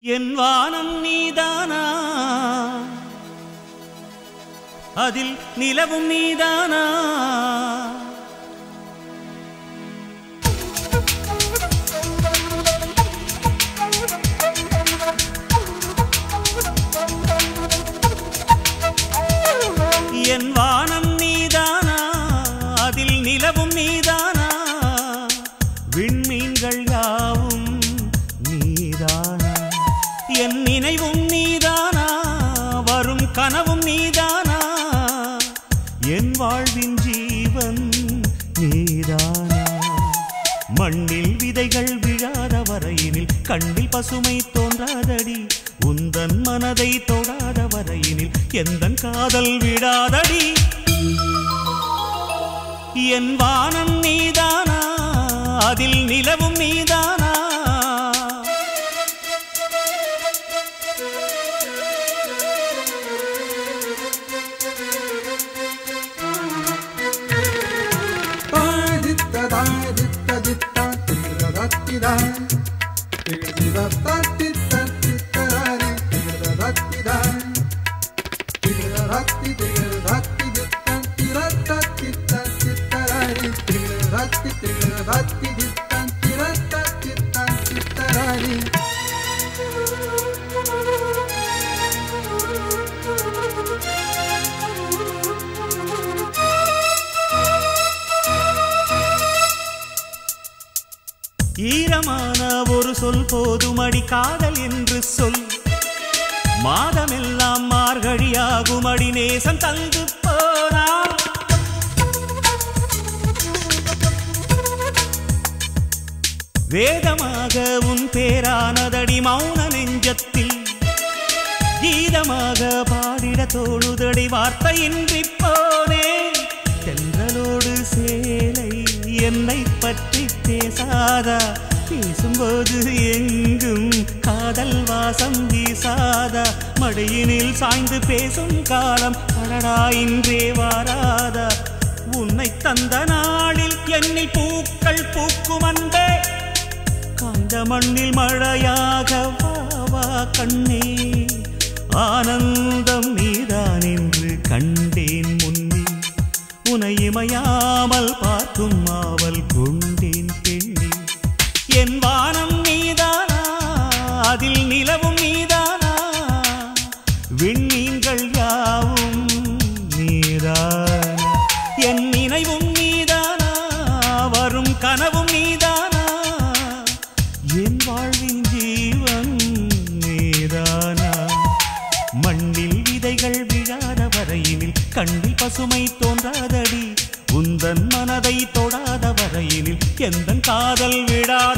என் வானம் நீதானா அதில் நிலவும் நீதானா என் வானம் நீதானா அதில் நிலவும் நீதானா விண்மீன்கள் யாவும் நீதானா என் நினைவும் நீதானா வரும் கனவும் நீதானா என் வாழ்வின் ஜீவன் நீதானா மண்ணில் விதைகள் விழாத வரையினில் கண்ணில் பசுமை தோன்றாதடி உந்தன் மனதை தொடாத வரையினில் எந்தன் காதல் விடாதடி என் வானம் நீதானா அதில் நிலவும் நீதானா ஈரமான ஒரு சொல் போதுமடி காதல் என்று சொல் மாதமெல்லாம் மார்கழியாகுமடி நேசம் தந்து போனா வேதமாக உன் பேரானதடி மௌன நெஞ்சத்தில் கீதமாக பாடிட தோழுதடி வார்த்தையின்றி போனே தென்றலோடு சேலை என்னை பற்றி பேசாதா பேசும்போது எங்கும் காதல் வாசம் வீசாதா மடியினில் சாய்ந்து பேசும் காலம் அடடா இன்றே வாராதா உன்னை தந்த நாளில் என்னில் பூக்கள் பூக்கும் அன்பே காந்த மண்ணில் மழையாக வா வா கண்ணே ஆனந்தம் நீதான் என்று கண்டேன் முன்னே உனை இமையாமல் பார்க்கும் ஆவல் கொண்டேன் பெண்ணே என் வானம் நீதானா அதில் நிலவும் நீதானா விண்மீன்கள் யாவும் நீதானா என் நினைவும் நீதானா வரும் கனவும் நீதானா என் வாழ்வின் ஜீவன் நீதானா மண்ணில் விதைகள் விழாத வரையினில் கண்ணில் பசுமை தோன்றாதடி உந்தன் மனதை தொடாத வரையினில் எந்தன் காதல் விடாத